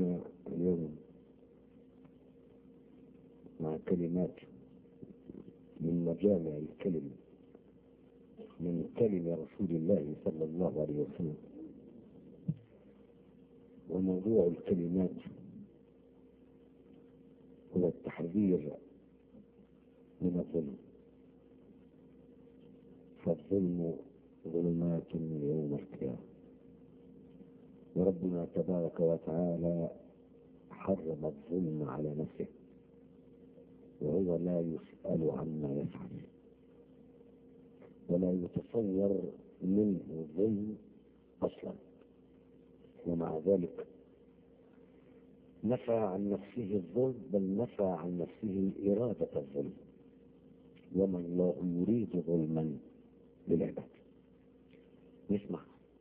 لقاءنا اليوم مع كلمات من مجامع الكلم من كلم رسول الله صلى الله عليه وسلم وموضوع الكلمات هو التحذير من الظلم فالظلم ظلمات يوم القيامة وربنا تبارك وتعالى حرم الظلم على نفسه وهو لا يسأل عما يفعل ولا يتصور منه ظلم أصلا ومع ذلك نفى عن نفسه الظلم بل نفى عن نفسه إرادة الظلم وما الله يريد ظلما للعباد نسمع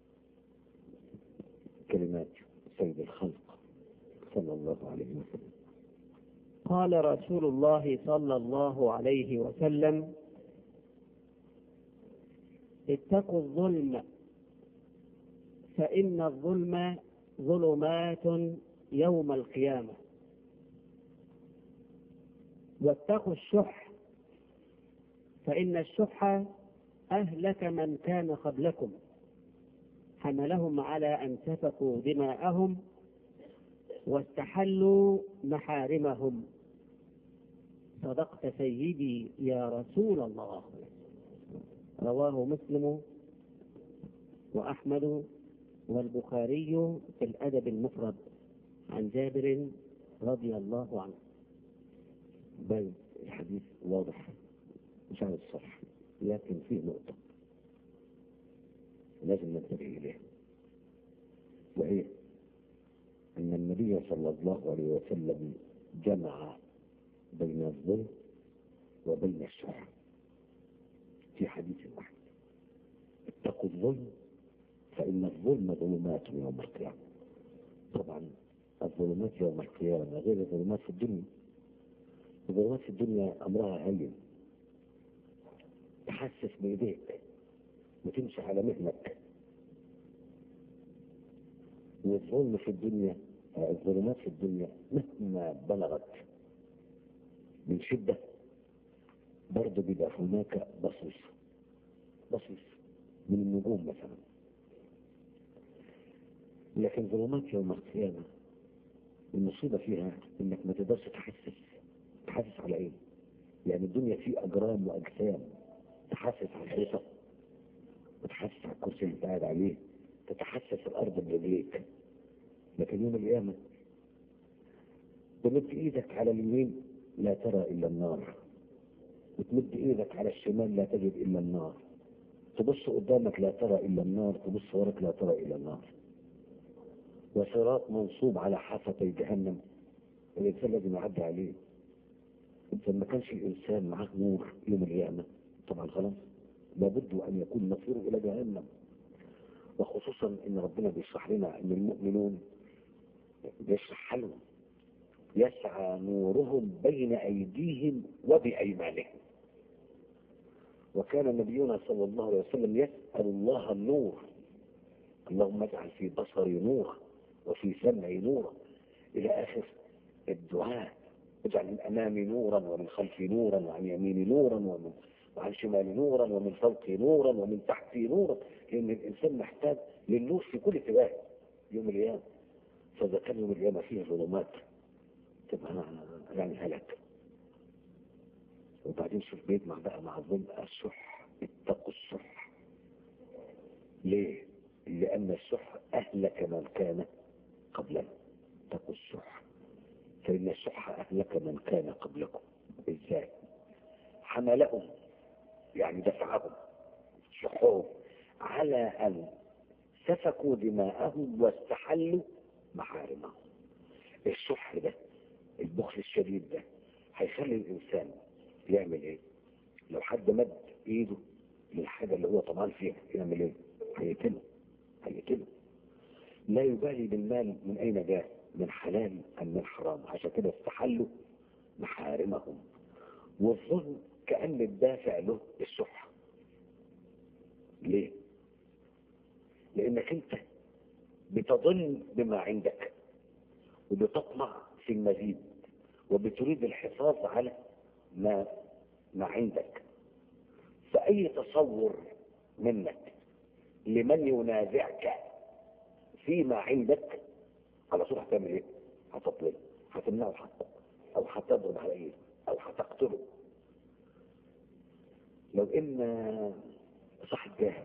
كلمات سيد الخلق صلى الله عليه وسلم قال رسول الله صلى الله عليه وسلم اتقوا الظلم فإن الظلم ظلمات يوم القيامة واتقوا الشح فإن الشح أهلك من كان قبلكم حملهم على أن سفكوا دماءهم واستحلوا محارمهم صدقت سيدي يا رسول الله رواه مسلم وأحمد والبخاري في الأدب المفرد عن جابر رضي الله عنه بل الحديث واضح مش عن الصح لكن فيه نقطة لازم ننتبه إليها وهي أن النبي صلى الله عليه وسلم جمع بين الظلم وبين الشح في حديث واحد اتقوا الظلم فإن الظلم ظلمات يوم القيامة طبعا الظلمات يوم القيامة غير الظلمات في الدنيا الظلمات في الدنيا أمرها هين تحسس بإيديك وتمشي على مهلك والظلم في الدنيا الظلمات في الدنيا مهما بلغت من شدة برضه بيبقى هناك بصيص بصيص من النجوم مثلا لكن ظلمات يوم القيامة المصيبة فيها انك ما تقدرش تحسس تحسس على ايه؟ يعني الدنيا فيه اجرام واجسام تحسس على الحيطة وتحسس على الكرسي اللي انت قاعد عليه تتحسس الارض برجليك لكن يوم القيامة تمد ايدك على اليمين لا ترى الا النار وتمد ايدك على الشمال لا تجد الا النار تبص قدامك لا ترى الا النار تبص وراك لا ترى الا النار وصراط منصوب على حافتي جهنم الانسان لازم يعدي عليه فما كانش الانسان معاه نور يوم القيامه طبعا خلاص لابد ان يكون مصيره الى جهنم وخصوصا ان ربنا بيشرح لنا ان المؤمنون بيشرح لهم يسعى نورهم بين ايديهم وبايمانهم وكان نبينا صلى الله عليه وسلم يسال الله النور اللهم اجعل في بصري نورا وفي سمعي نورا الى اخر الدعاء اجعل من امامي نورا ومن خلفي نورا وعن يميني نورا ومن وعن شمالي نورا ومن فوقي نورا ومن تحتي نورا لان الانسان محتاج للنور في كل اتجاه يوم القيامه فاذا كان يوم القيامه فيه ظلمات تبقى يعني هلك وبعدين شوف بيجمع بقى مع الظلم الشح اتقوا الشح ليه؟ لأن الشح أهلك من كان قبلنا اتقوا الشح فإن الشح أهلك من كان قبلكم إزاي؟ حملهم يعني دفعهم شحهم على أن سفكوا دماءهم واستحلوا محارمهم الشح ده البخل الشديد ده هيخلي الإنسان يعمل إيه؟ لو حد مد إيده للحاجة اللي هو طبعا فيها يعمل إيه؟ هيقتله هيقتله لا يبالي بالمال من أين جاء من حلال أم من حرام عشان كده استحلوا محارمهم والظلم كأن الدافع له الشح ليه؟ لأنك أنت بتظن بما عندك وبتطمع في المزيد وبتريد الحفاظ على ما ما عندك فأي تصور منك لمن ينازعك فيما عندك على طول هتعمل ايه؟ هتطلب هتمنعه حقه او هتضرب عليه او هتقتله لو ان صاحب جاه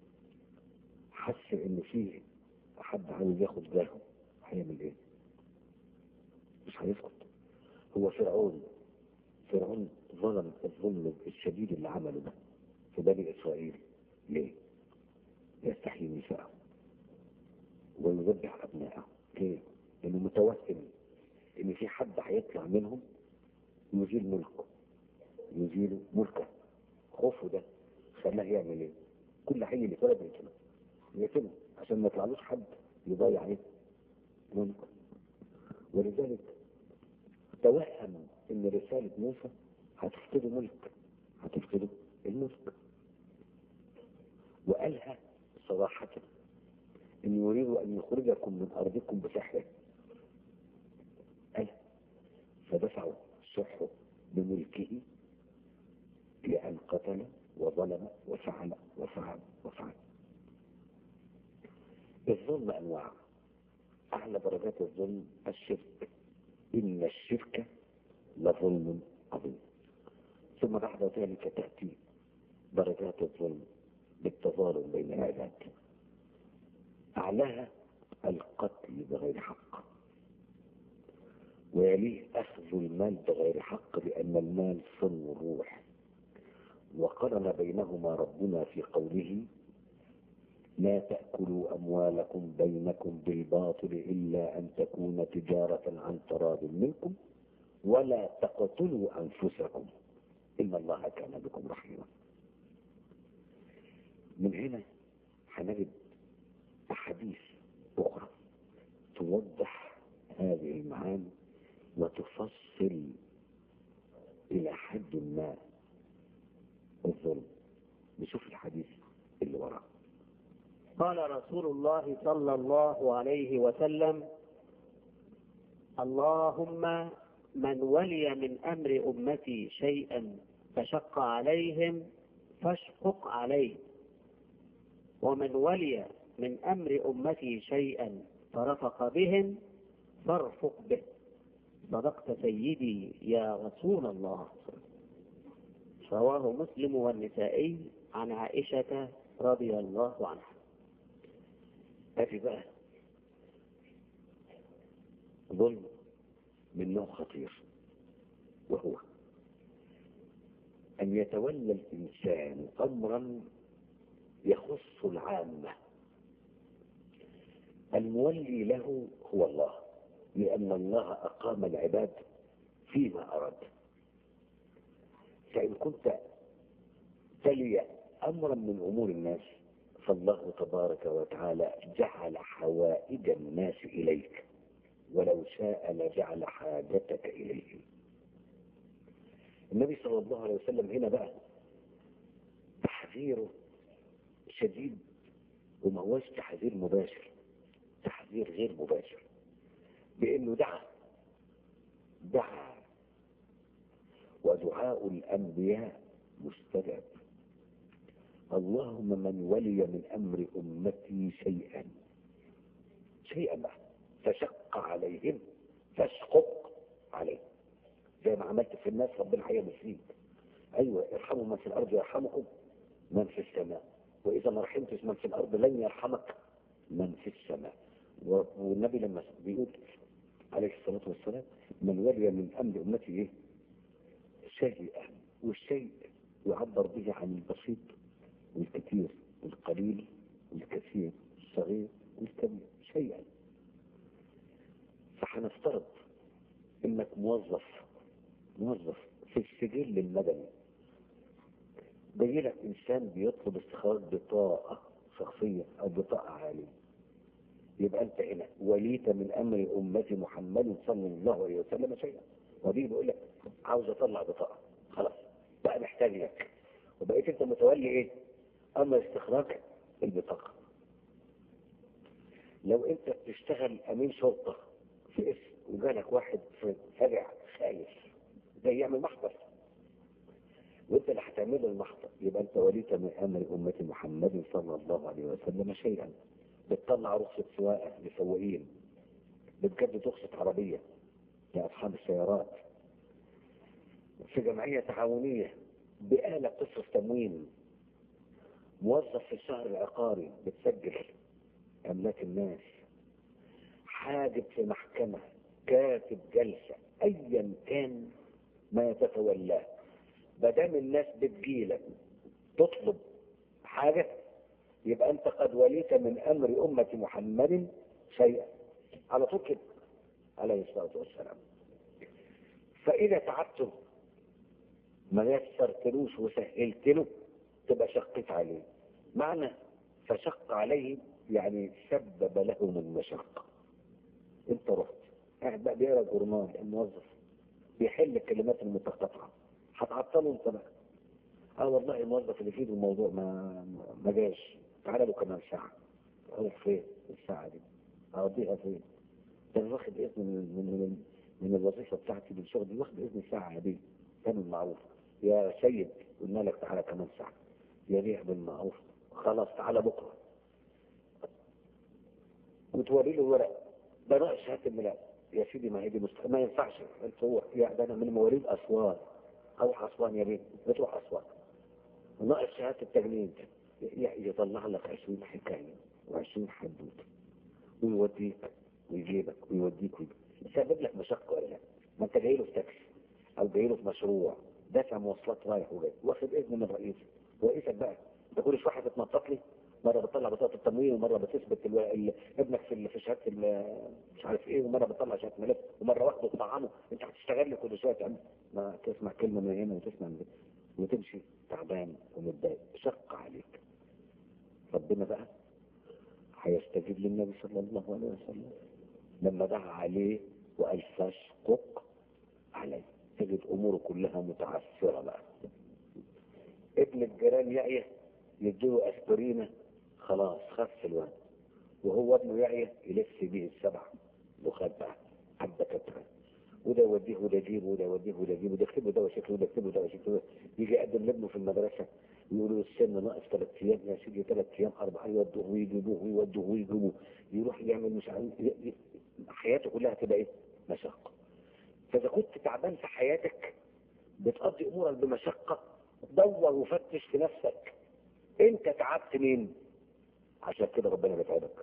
حس ان فيه حد عاوز ياخد جاهه هيعمل ايه؟ مش هيسكت هو فرعون فرعون ظلم الظلم الشديد اللي عمله ده في بني اسرائيل ليه؟ يستحيي نساءه ويذبح ابنائه ليه؟ لانه متوهم ان في حد هيطلع منهم يزيل ملكه يزيل ملكه خوفه ده خلاه يعمل ايه؟ كل حي اللي اتولد يقتله يقتله عشان ما يطلعلوش حد يضيع ايه؟ ملكه ولذلك توهم ان رسالة موسى هتفقده ملك هتفقده الملك وقالها صراحة ان يريد ان يخرجكم من ارضكم بسحره قال فدفعوا شحه بملكه لأن قتل وظلم وفعل وفعل وفعل الظلم أنواع أعلى درجات الظلم الشرك إن الشرك لظلم عظيم ثم بعد ذلك تأتي درجات الظلم بالتظالم بين العباد أعلاها القتل بغير حق ويليه أخذ المال بغير حق لأن المال صن الروح وقرن بينهما ربنا في قوله لا تأكلوا أموالكم بينكم بالباطل إلا أن تكون تجارة عن تراض منكم ولا تقتلوا أنفسكم إن الله كان بكم رحيما من هنا هنجد أحاديث أخرى توضح هذه المعاني وتفصل إلى حد ما الظلم نشوف الحديث اللي وراه قال رسول الله صلى الله عليه وسلم اللهم من ولي من أمر أمتي شيئا فشق عليهم فاشقق عليه ومن ولي من أمر أمتي شيئا فرفق بهم فارفق به صدقت سيدي يا رسول الله رواه مسلم والنسائي عن عائشة رضي الله عنها هاتي بقى ظلم من نوع خطير وهو أن يتولى الإنسان أمرا يخص العامة المولي له هو الله لأن الله أقام العباد فيما أراد فإن كنت تلي أمرا من أمور الناس فالله تبارك وتعالى جعل حوائج الناس إليك ولو شاء لجعل حاجتك إليهم النبي صلى الله عليه وسلم هنا بقى تحذيره شديد وما هوش تحذير مباشر تحذير غير مباشر بأنه دعا دعا ودعاء الأنبياء مستجاب اللهم من ولي من أمر أمتي شيئا شيئا بقى فشق عليهم فاشقق عليه زي ما عملت في الناس ربنا هيعمل فيك ايوه ارحموا من في الارض يرحمكم من في السماء واذا ما رحمتش من في الارض لن يرحمك من في السماء والنبي لما بيقول عليه الصلاه والسلام من ولي من امر امتي ايه شيئا والشيء يعبر به عن البسيط والكثير والقليل والكثير الصغير والكبير شيئا فهنفترض انك موظف موظف في السجل المدني جاي لك انسان بيطلب استخراج بطاقه شخصيه او بطاقه عاليه يبقى انت هنا وليت من امر امتي محمد صلى الله عليه وسلم شيئا وبيجي بيقول لك عاوز اطلع بطاقه خلاص بقى محتاج لك وبقيت انت متولي ايه امر استخراج البطاقه لو انت بتشتغل امين شرطه في اسم بالك واحد فجع خايف ده يعمل محضر وانت اللي هتعمل المحضر يبقى انت وليت من امر امه محمد صلى الله عليه وسلم شيئا بتطلع رخصه سواقه لسواقين بتجدد رخصه عربيه لاصحاب السيارات في جمعيه تعاونيه بآلة بتصرف تموين موظف في الشهر العقاري بتسجل املاك الناس حاجب في محكمة كاتب جلسة ايا كان ما تتولاه مادام الناس بتجيلك تطلب حاجة يبقى انت قد وليت من امر امة محمد شيئا على طول كده عليه الصلاة والسلام فاذا تعبتم ما يسرتلوش وسهلت له تبقى شقيت عليه معنى فشق عليه يعني سبب لهم المشقة انت رحت قاعد بقى بيقرا جورنال الموظف بيحل الكلمات المتقاطعة هتعطله انت بقى اه والله الموظف اللي في ايده الموضوع ما ما جاش تعالى له كمان ساعة اروح فين الساعة دي اقضيها فين ده انا واخد اذن من من من, من الوظيفة بتاعتي بالشغل دي واخد اذن ساعة دي كان المعروف يا سيد قلنا لك تعالى كمان ساعة يا بيع بالمعروف خلاص تعالى بكرة وتوري له ورق ده ناقص شهادة الميلاد يا سيدي ما هي دي مست... ما ينفعش انت هو يا ده انا من مواليد اسوان اروح اسوان يا بيه بتروح اسوان ناقص شهادة التجنيد ي- يطلع لك 20 حكاية و20 حدوته ويوديك ويجيبك ويوديك ويجيبك يسبب لك مشقة ولا لا؟ ما انت جاي له في تاكسي او جاي له في مشروع دافع مواصلات رايح وجاي واخد اذن من رئيسك رئيسك بقى ده كل شويه بتنطط لي مره بتطلع بطاقه التموين ومره بتثبت ال... ال... ابنك في ال- في شهاده ال... مش عارف ايه ومره بتطلع شهاده ملف ومره واحده تطعمه انت هتشتغل لي كل شويه تعمل ما تسمع كلمه من هنا وتسمع من هنا وتمشي تعبان ومتضايق شق عليك ربنا بقى هيستجيب للنبي صلى الله عليه وسلم لما دعا عليه وقال فاشقق عليه تجد اموره كلها متعثره بقى ابن الجيران يعيه يديله اسبرينه خلاص خف الواد وهو ابنه يعيه يلف بيه السبع لغات بقى حبه كتره وده يوديه وده يجيبه وده يوديه وده يجيبه وده يكتبه دواء شكله وده يكتبه دواء شكله يجي يقدم لابنه في المدرسه يقولوا السن ناقص ثلاث ايام يا سيدي ثلاث ايام اربعه يودوه ويجيبوه ويودوه ويجيبوه يروح يعمل مش عارف ي- ي- حياته كلها تبقى ايه؟ مشقه فاذا كنت تعبان في حياتك بتقضي امورك بمشقه دور وفتش في نفسك انت تعبت مين؟ عشان كده ربنا بيتعبك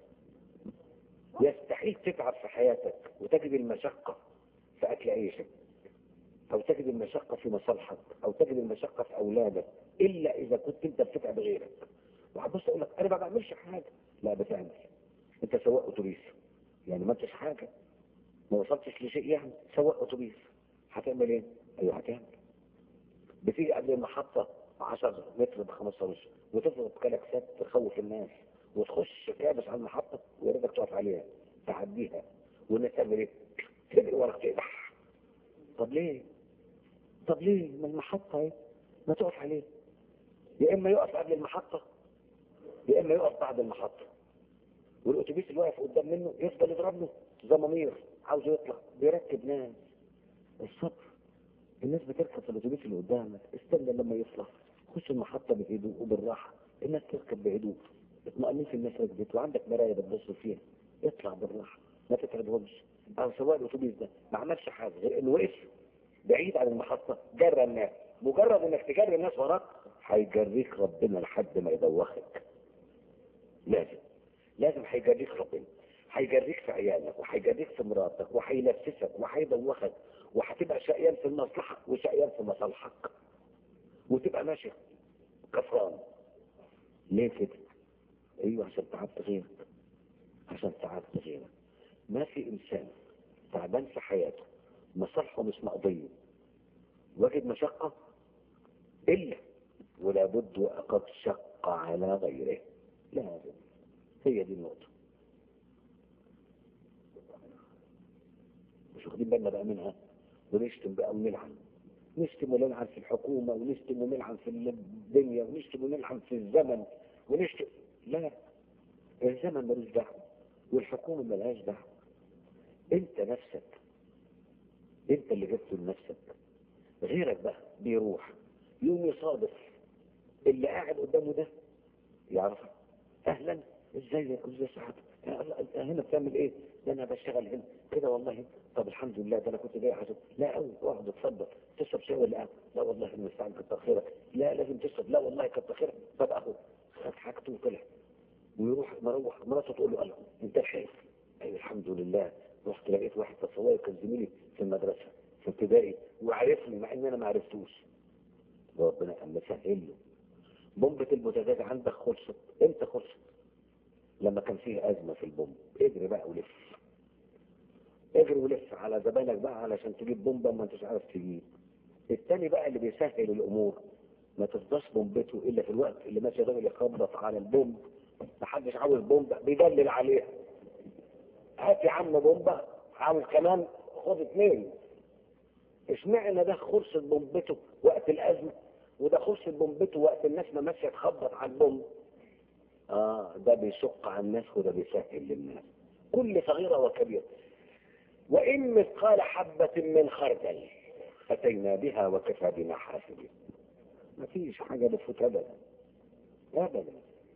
يستحيل تتعب في حياتك وتجد المشقه في اكل عيشك او تجد المشقه في مصالحك او تجد المشقه في اولادك الا اذا كنت انت بتتعب غيرك وهتبص اقول لك انا ما بعملش حاجه لا بتعمل انت سواق اتوبيس يعني ما انتش حاجه ما وصلتش لشيء يعني سواق اتوبيس هتعمل ايه؟ ايوه هتعمل بتيجي قبل المحطه 10 متر ب 15 وتفضل كلاكسات تخوف الناس وتخش كابس على المحطه ويردك تقف عليها تعديها والناس تعمل ايه؟ تجري وراك تقدح طب ليه؟ طب ليه؟ ما المحطه اهي ما تقف عليه يا اما يقف قبل المحطه يا اما يقف بعد المحطه والاتوبيس اللي واقف قدام منه يفضل يضرب له زمامير عاوز يطلع بيركب ناس الصبر الناس بتركب في الاتوبيس اللي قدامك استنى لما يطلع خش المحطه بهدوء وبالراحه الناس تركب بهدوء اطمئنين في الناس ركبت وعندك مرايه بتبص فيها اطلع بالراحه ما تتعبهمش او سواق الاتوبيس ده ما عملش حاجه غير انه وقف بعيد عن المحطه جرى الناس مجرد انك تجري الناس وراك هيجريك ربنا لحد ما يدوخك لازم لازم هيجريك ربنا هيجريك في عيالك وهيجريك في مراتك وهيلبسك وهيدوخك وهتبقى شقيان في المصلحة وشقيان في مصالحك وتبقى ماشي كفران ليه كده؟ ايوه عشان تعبت غيرك عشان تعبت غيرك ما في انسان تعبان في حياته مصالحه مش مقضية وجد مشقة إلا ولا بد وقد شق على غيره لازم هي دي النقطة مش واخدين بالنا بقى منها ونشتم بقى ونلعن نشتم ونلعن في الحكومة ونشتم ونلعن في الدنيا ونشتم ونلعن في الزمن ونشتم لا الزمن ملوش دعوة والحكومة ملهاش دعوة انت نفسك انت اللي جبته لنفسك غيرك بقى بيروح يوم يصادف اللي قاعد قدامه ده يعرفه اهلا ازيك ازي صحتك يا الله انت هنا بتعمل ايه ده انا بشتغل هنا كده والله طب الحمد لله ده انا كنت جاي حاجه لا قوي اقعد اتفضل تشرب شاي ولا قهوه لا والله المستعان كتر خيرك لا لازم تشرب لا والله كتر خيرك طب اهو خد حاجته وطلع ويروح مروح مراته تقول له الله انت شايف ايوه الحمد لله رحت لقيت واحد تصوري كان زميلي في المدرسه في ابتدائي وعرفني مع ان انا ما عرفتوش ربنا قام مسهل له بومبة البوتاجاز عندك خلصت امتى خلصت لما كان فيه أزمة في البومب اجري بقى ولف اجري ولف على زباينك بقى علشان تجيب بومبة ما انتش عارف تجيب التاني بقى اللي بيسهل الأمور ما تفضاش بومبته إلا في الوقت اللي ماشي الراجل يخبط على البومب محدش عاوز بومبة بيدلل عليها هات يا عم بومبة عاوز كمان خد اتنين اشمعنى ده خلصت بومبته وقت الأزمة وده خلصت بومبته وقت الناس ما ماشية تخبط على البومب اه ده بيشق على الناس وده بيسهل للناس كل صغيرة وكبيرة وإن مثقال حبة من خردل أتينا بها وكفى بنا حاسبين ما فيش حاجة بتفوت أبدا أبدا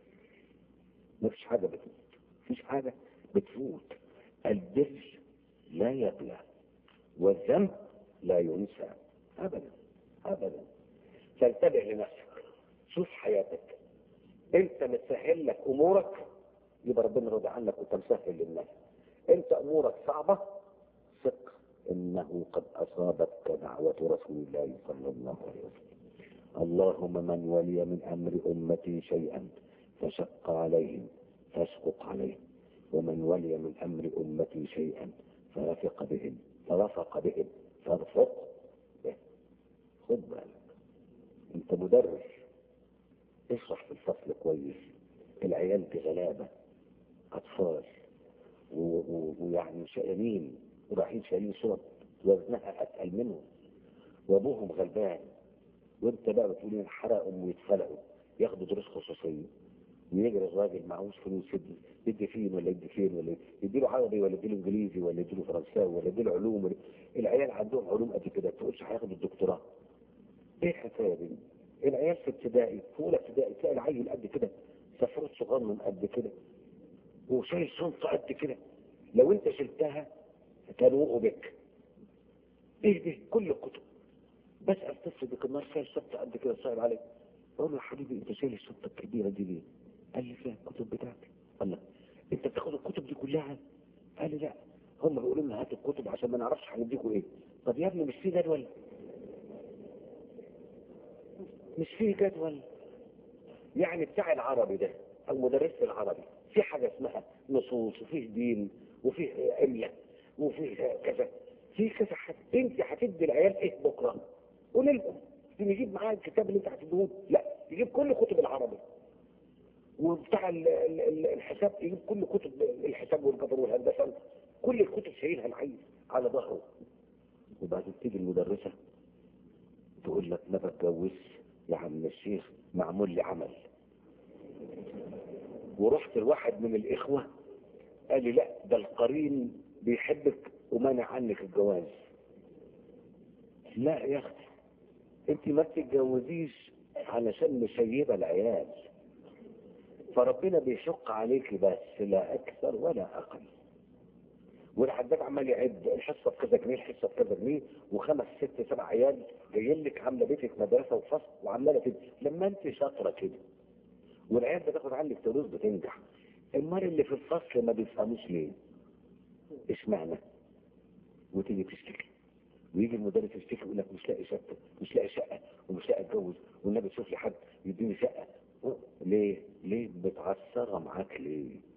ما فيش حاجة بتفوت فيش حاجة بتفوت البر لا يبلى والذنب لا ينسى أبدا أبدا فانتبه لنفسك شوف حياتك انت متسهل لك امورك يبقى ربنا راضي عنك وانت مسهل للناس انت امورك صعبه ثق انه قد اصابتك دعوه رسول الله صلى الله عليه وسلم اللهم من ولي من امر امتي شيئا فشق عليهم فاشقق عليهم ومن ولي من امر امتي شيئا فرفق بهم فرفق بهم فارفق به خد بالك انت مدرس اشرح في الفصل كويس العيال دي غلابه اطفال ويعني شقيانين ورايحين شايلين شرط وزنها اتقل منهم وابوهم غلبان وانت بقى بتقول ينحرقوا ويتفلقوا ياخدوا دروس خصوصيه ويجري الراجل معهوش فلوس يدي يدي فين ولا يدي فين ولا يديله عربي ولا يديله انجليزي ولا يديله فرنساوي ولا يديله علوم ولا العيال عندهم علوم قد كده تقولش هياخد الدكتوراه ايه الحكايه دي؟ العيال في ابتدائي في اولى ابتدائي تلاقي العيل قد كده سفروت صغنن قد كده وشايل شنطه قد كده لو انت شلتها كانوا بك ايه ده كل الكتب بسال طفل بكمار شايل شنطه قد كده صعب عليه بقول له يا حبيبي انت شايل الشنطه الكبيره دي ليه؟ قال لي فيها الكتب بتاعتي الله انت بتاخد الكتب دي كلها؟ قال لي لا هم بيقولوا لنا هات الكتب عشان ما نعرفش هنديكوا ايه طب يا ابني مش في جدول مش فيه جدول يعني بتاع العربي ده او مدرس العربي في حاجة اسمها نصوص وفيه دين وفيه املة وفيه كذا في كذا حاجة انت هتدي العيال ايه بكرة قول لهم نجيب معاه الكتاب اللي انت هتديه لا يجيب كل كتب العربي وبتاع ال ال ال الحساب يجيب كل كتب الحساب والجبر والهندسة كل الكتب شايلها العيل على ظهره وبعدين تيجي المدرسة تقول لك ما بتجوزش يا عم الشيخ معمول لي عمل ورحت لواحد من الإخوة قال لي لا ده القرين بيحبك ومانع عنك الجواز لا يا اختي انت ما بتتجوزيش علشان مشيبه العيال فربنا بيشق عليكي بس لا اكثر ولا اقل والحداد عمال يعد الحصه بكذا جنيه الحصه بكذا جنيه وخمس ست سبع عيال جايين لك عامله بيتك مدرسه وفصل وعماله كده لما انت شاطره كده والعيال بتاخد عنك دروس بتنجح المال اللي في الفصل ما بيفهموش ليه اشمعنى وتيجي تشتكي ويجي المدرس يشتكي يقول لك مش لاقي شقه مش لاقي شقه ومش لاقي اتجوز والنبي شوف لي حد يديني شقه ليه ليه بتعثرها معاك ليه